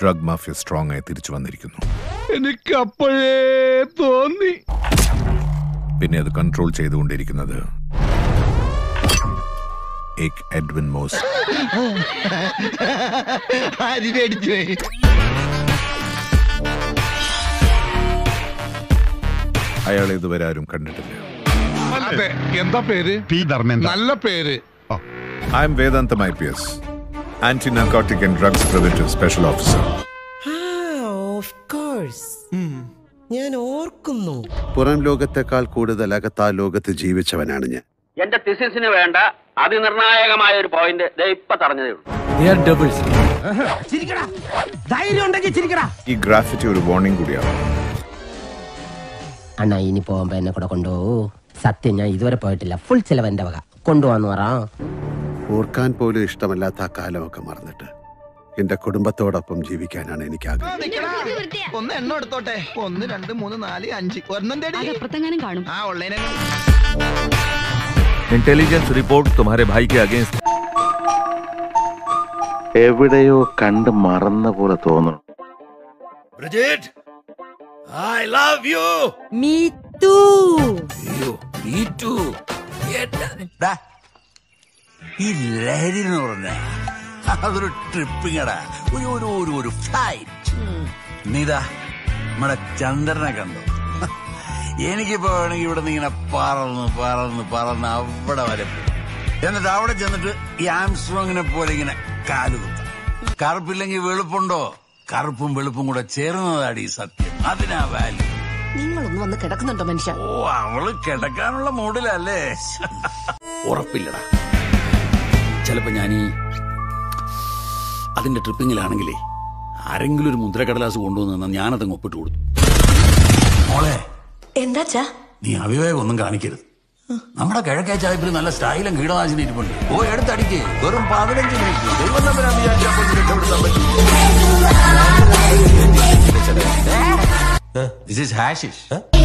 Drug mafia strong ആയി തിരിച്ചു വന്നിരിക്കുന്നു എനിക്ക് അപ്പോഴേ തോന്നി പിന്നെ അത് കൺട്രോൾ ചെയ്തുകൊണ്ടിരിക്കുന്നത് ഏക് എഡ്വിൻ മോസ് അരി പേടിച്ചു പോയി അയാൾ ഇതുവരെ ആരും കണ്ടിട്ടില്ല അതെ എന്താ പേര് പി ധർമ്മേന്ദ്ര നല്ല പേര് I M Vedantham I P S anti narcotic and drugs preventive special officer of course ഞാൻ ഓർക്കുന്നു പുറം ലോകത്തെക്കാൾ കൂടുതൽ അകത്താ ലോകത്ത് ജീവിച്ചവനാണ് ഞാൻ എന്റെ തിസിസിന് വേണ്ട അതിനിർണായകമായ ഒരു പോയിന്റ് ദേ ഇപ്പൊ തറഞ്ഞതേ ഉള്ളൂ ധൈര്യം ഉണ്ടെങ്കിൽ ചിരിക്കടാ ഈ ഗ്രാഫിറ്റി ഒരു വാർണിംഗ് കൂടിയാണ് അണ്ണാ ഇനി പോകുമ്പോ എന്നെ കൂടെ കൊണ്ടുപോകൂ സത്യം ഞാൻ ഇതുവരെ പോയിട്ടില്ല ഫുൾ ചെലവ് എന്റെ വക കൊണ്ടുപോവാന്ന് പറ ഓർക്കാൻ പോലും ഇഷ്ടമല്ലാത്ത ആ കാലമൊക്കെ മറന്നിട്ട് എന്റെ കുടുംബത്തോടൊപ്പം ജീവിക്കാനാണ് എനിക്ക് ആഗ്രഹം ഒന്ന് എണ്ണം എടുത്തോട്ടെ ഒന്ന് രണ്ട് മൂന്ന് നാല് അഞ്ച് ഒരെണ്ണം തേടി അപ്പുറത്തെങ്ങാനും കാണും ആ ഉള്ളതിനെ इंटेलिजेंस रिपोर्ट तुम्हारे भाई के अगेंस्ट എവിടെയോ കണ്ട് മറന്ന പോലെ തോന്നുന്നു മീ ടു ഈ ലഹരി എന്ന് പറഞ്ഞ അതൊരു ട്രിപ്പിങ്ങടാ ഒരു ഒരു ഒരു ഒരു ഫ്ലൈറ്റ് നീതാ നമ്മുടെ ചന്ദ്രനെ കണ്ടു എനിക്കിപ്പോ വേണമെങ്കിൽ ഇവിടെ നിന്ന് ഇങ്ങനെ പറന്ന് പറന്ന് പറന്ന് അവിടെ വരെ പോകും എന്നിട്ട് അവിടെ ചെന്നിട്ട് ഈ ആംസ്ട്രോങ്ങിനെ പോലെ ഇങ്ങനെ കാലുകുത്താം കറുപ്പില്ലെങ്കിൽ വെളുപ്പുണ്ടോ കറുപ്പും വെളുപ്പും കൂടെ ചേർന്നതാടി ഈ സത്യം അതിനാ വാല്യൂ നിങ്ങളൊന്ന് വന്ന് കിടക്കുന്നുണ്ടോ മനുഷ്യ ഓ അവള് കിടക്കാനുള്ള മൂഡിലല്ലേ ഉറപ്പില്ലടാ ചിലപ്പോ ഞാനീ അതിന്റെ ട്രിപ്പിങ്ങിലാണെങ്കിലേ ആരെങ്കിലും ഒരു മുദ്രക്കടലാസ് കൊണ്ടുവന്ന് ഞാനതങ്ങ് ഒപ്പിട്ട് കൊടുത്തു മോളെ എന്താച്ചാ നീ അവിവേകം ഒന്നും കാണിക്കരുത് നമ്മുടെ കിഴക്കേ ചായപ്പിൽ നല്ല സ്റ്റൈലും കീടനാശിനി ഇരിപ്പുണ്ട് ഓ എടുത്തടിക്ക് വെറും പതിനഞ്ച് മിനിറ്റ് ദൈവം തമ്പുരാൻ വിചാരിച്ചപ്പോൾ നിനക്ക് രക്ഷപ്പെടുത്താൻ പറ്റും. This is hashish.